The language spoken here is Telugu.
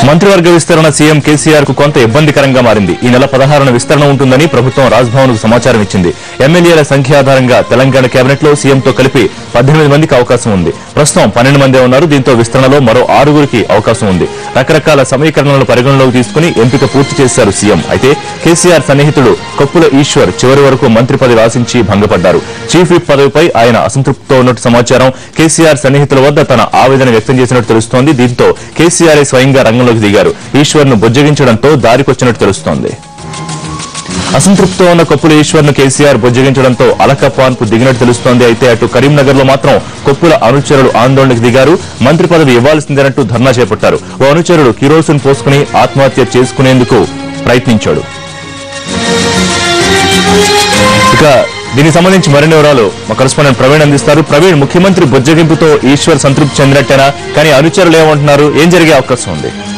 మంత్రివర్గ విస్తరణ సీఎం కేసీఆర్ కు కొంత ఇబ్బందికరంగా మారింది ఈ నెల పదహారున విస్తరణ ఉంటుందని ప్రభుత్వం రాజ్భవన్ కు సమాచారం ఇచ్చింది ఎమ్మెల్యేల సంఖ్య ఆధారంగా తెలంగాణ కేబినెట్ లో సీఎంతో కలిపి పద్దెనిమిది మందికి అవకాశం ఉంది ప్రస్తుతం పన్నెండు మందే ఉన్నారు దీంతో విస్తరణలో మరో ఆరుగురికి అవకాశం ఉంది రకరకాల సమీకరణలను పరిగణలోకి తీసుకుని ఎంపిక పూర్తి చేశారు సీఎం అయితే కేసీఆర్ సన్నిహితుడు కొప్పుల ఈశ్వర్ చివరి వరకు మంత్రి పదవి ఆశించి భంగపడ్డారు చీఫ్ విప్ పదవిపై ఆయన అసంతృప్తితో ఉన్నట్టు సమాచారం కేసీఆర్ సన్నిహితుల వద్ద తన ఆవేదన వ్యక్తం చేసినట్టు తెలుస్తోంది దీంతో కేసీఆర్ స్వయంగా రంగంలోకి దిగారు ఈశ్వర్ ను బుజ్జగించడంతో దారికొచ్చినట్టు తెలుస్తోంది అసంతృప్తితో ఉన్న కొప్పుల ఈశ్వర్ ను కేసీఆర్ బుజ్జగించడంతో అలకపాన్పు దిగినట్టు తెలుస్తోంది అయితే అటు కరీంనగర్ లో మాత్రం కొప్పుల అనుచరులు ఆందోళనకు దిగారు మంత్రి పదవి ఇవ్వాల్సిందేనంటూ ధర్నా చేపట్టారు ఓ అనుచరుడు కిరోసిన్ పోసుకుని ఆత్మహత్య చేసుకునేందుకు ప్రయత్నించాడు ఇక దీనికి సంబంధించి మరిన్ని వివరాలు మా కరెస్పాండెంట్ ప్రవీణ్ అందిస్తారు ప్రవీణ్ ముఖ్యమంత్రి బుజ్జగింపుతో ఈశ్వర్ సంతృప్తి చెందినట్టేనా కానీ అనుచరులు ఏమంటున్నారు ఏం జరిగే అవకాశం ఉంది